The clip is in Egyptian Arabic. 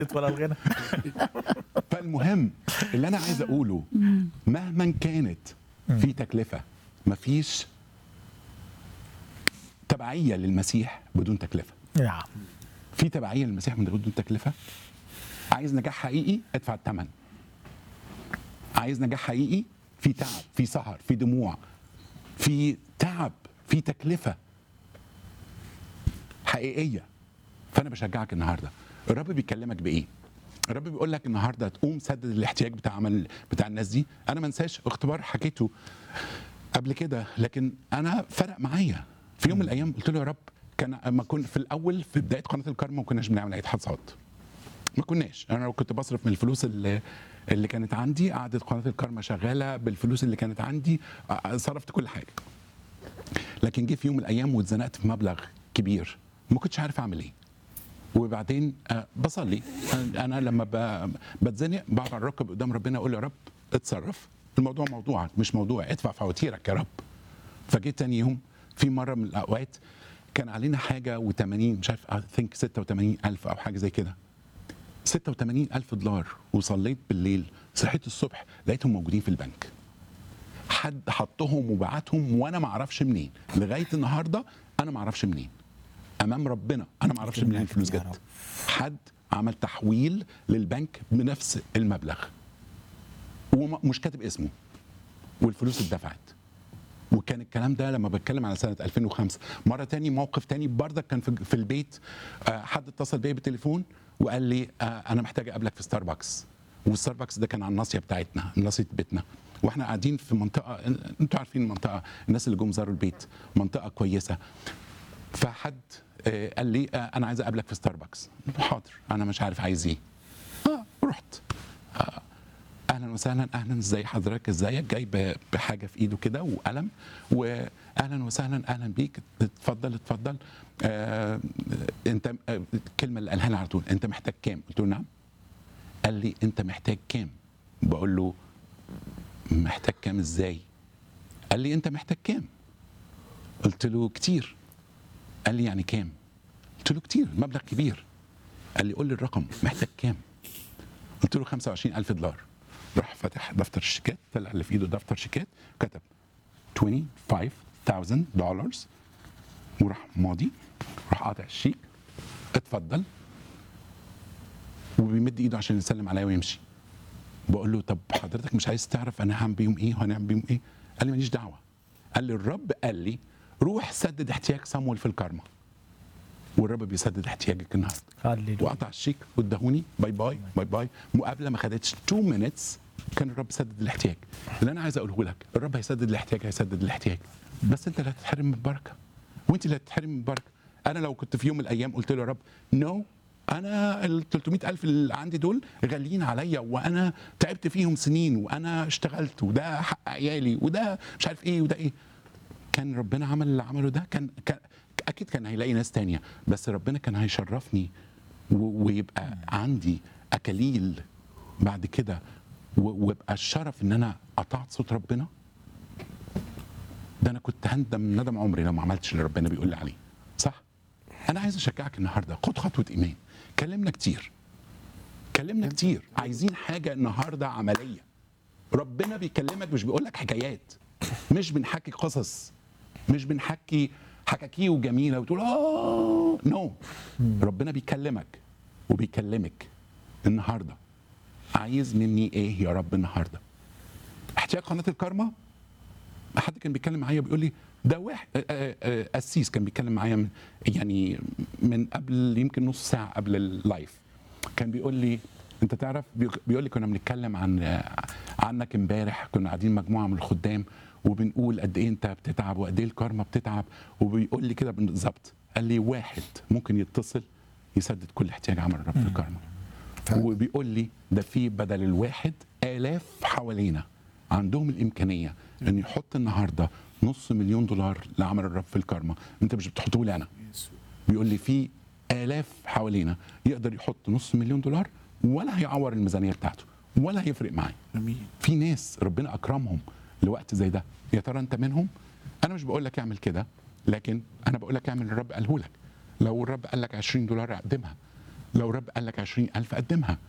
ولا الغنى فالمهم اللي انا عايز اقوله مهما كانت في تكلفه مفيش تبعيه للمسيح بدون تكلفه نعم في تبعيه للمسيح من بدون تكلفه عايز نجاح حقيقي ادفع الثمن عايز نجاح حقيقي في تعب في سهر في دموع في تعب في تكلفه حقيقيه فانا بشجعك النهارده الرب بيكلمك بايه الرب بيقول لك النهارده تقوم سدد الاحتياج بتاع عمل بتاع الناس دي انا ما انساش اختبار حكيته قبل كده لكن انا فرق معايا في يوم من الايام قلت له يا رب كان اما كنت في الاول في بدايه قناه الكرم ما كناش بنعمل اي حصاد ما كناش انا لو كنت بصرف من الفلوس اللي اللي كانت عندي قعدت قناه الكرمة شغاله بالفلوس اللي كانت عندي آه، صرفت كل حاجه لكن جه في يوم من الايام واتزنقت في مبلغ كبير ما كنتش عارف اعمل ايه وبعدين آه، بصلي انا أنا لما ب- بتزنق بقعد على الركب قدام ربنا اقول يا رب اتصرف الموضوع موضوعك مش موضوع ادفع فواتيرك يا رب فجيت تاني يوم في مره من الاوقات كان علينا حاجه و80 مش عارف اي ثينك 86 الف او حاجه زي كده 86 الف دولار وصليت بالليل صحيت الصبح لقيتهم موجودين في البنك حد حطهم وبعتهم وانا ما اعرفش منين لغايه النهارده انا ما اعرفش منين امام ربنا انا ما اعرفش منين الفلوس يا جت رب. حد عمل تحويل للبنك بنفس المبلغ ومش كاتب اسمه والفلوس اتدفعت وكان الكلام ده لما بتكلم على سنه 2005 مره تاني موقف تاني بردك كان في في البيت آه، حد اتصل بيا بالتليفون وقال لي آه، انا محتاج اقابلك في ستاربكس والستاربكس ده كان على الناصيه بتاعتنا ناصيه بيتنا واحنا قاعدين في منطقه انتوا عارفين المنطقه الناس اللي جم زاروا البيت منطقه كويسه فحد آه، قال لي آه، انا عايز اقابلك في ستاربكس قلت له حاضر انا مش عارف عايز ايه اه رحت آه، اهلا وسهلا اهلا ازي حضرتك ازيك جاي ب- بحاجه في ايده كده وقلم واهلا وسهلا اهلا بيك اتفضل اتفضل آه انت آه، الكلمه اللي قالها لي على طول انت محتاج كام قلت له نعم قال لي انت محتاج كام بقول له محتاج كام ازاي قال لي انت محتاج كام قلت له كتير قال لي يعني كام قلت له كتير مبلغ كبير قال لي قول لي الرقم محتاج كام قلت له 25000 دولار راح فتح دفتر الشيكات طلع اللي في ايده دفتر شيكات كتب 25000 دولار وراح ماضي راح قاطع الشيك اتفضل وبيمد ايده عشان يسلم عليا ويمشي بقول له طب حضرتك مش عايز تعرف انا هعمل بيهم ايه وهنعمل بيهم ايه قال لي ماليش دعوه قال لي الرب قال لي روح سدد احتياج صمويل في الكارما والرب بيسدد احتياجك النهارده هللويا وقطع الشيك واداهوني باي باي باي باي مقابله ما خدتش 2 مينتس كان الرب سدد الاحتياج اللي انا عايز اقوله لك الرب هيسدد الاحتياج هيسدد الاحتياج بس انت اللي هتتحرم من البركه وانت اللي هتتحرم من البركه انا لو كنت في يوم من الايام قلت له يا رب نو انا ال 300 الف اللي عندي دول غاليين عليا وانا تعبت فيهم سنين وانا اشتغلت وده حق عيالي وده مش عارف ايه وده ايه كان ربنا عمل اللي عمله ده كان, كان اكيد كان هيلاقي ناس تانية بس ربنا كان هيشرفني و- ويبقى عندي اكاليل بعد كده و- ويبقى الشرف ان انا قطعت صوت ربنا ده انا كنت هندم ندم عمري لو ما عملتش اللي ربنا بيقول لي عليه صح انا عايز اشجعك النهارده خد خطوه ايمان كلمنا كتير كلمنا كتير عايزين حاجه النهارده عمليه ربنا بيكلمك مش بيقول لك حكايات مش بنحكي قصص مش بنحكي حكاكيه وجميله وتقول اه نو ربنا بيكلمك وبيكلمك النهارده عايز مني ايه يا رب النهارده احتياج قناه الكارما حد كان بيتكلم معايا بيقول لي ده واحد آه، آه، آه، قسيس كان بيتكلم معايا من يعني من قبل يمكن نص ساعه قبل اللايف كان بيقول لي انت تعرف بيق- بيقول لي كنا بنتكلم عن آه، عنك امبارح كنا قاعدين مجموعه من الخدام وبنقول قد ايه انت بتتعب وقد ايه الكارما بتتعب وبيقول لي كده بالظبط قال لي واحد ممكن يتصل يسدد كل احتياج عمل الرب في الكارما وبيقول لي ده في بدل الواحد آلاف حوالينا عندهم الإمكانية إن يحط النهاردة نص مليون دولار لعمل الرب في الكارما أنت مش بتحطه لي أنا بيقول لي في آلاف حوالينا يقدر يحط نص مليون دولار ولا هيعور الميزانية بتاعته ولا هيفرق معاه امين في ناس ربنا اكرمهم لوقت زي ده يا ترى انت منهم انا مش بقول لك اعمل كده لكن انا بقول لك اعمل اللي الرب قاله لك لو الرب قال لك 20 دولار اقدمها لو رب قال لك 20000 قدمها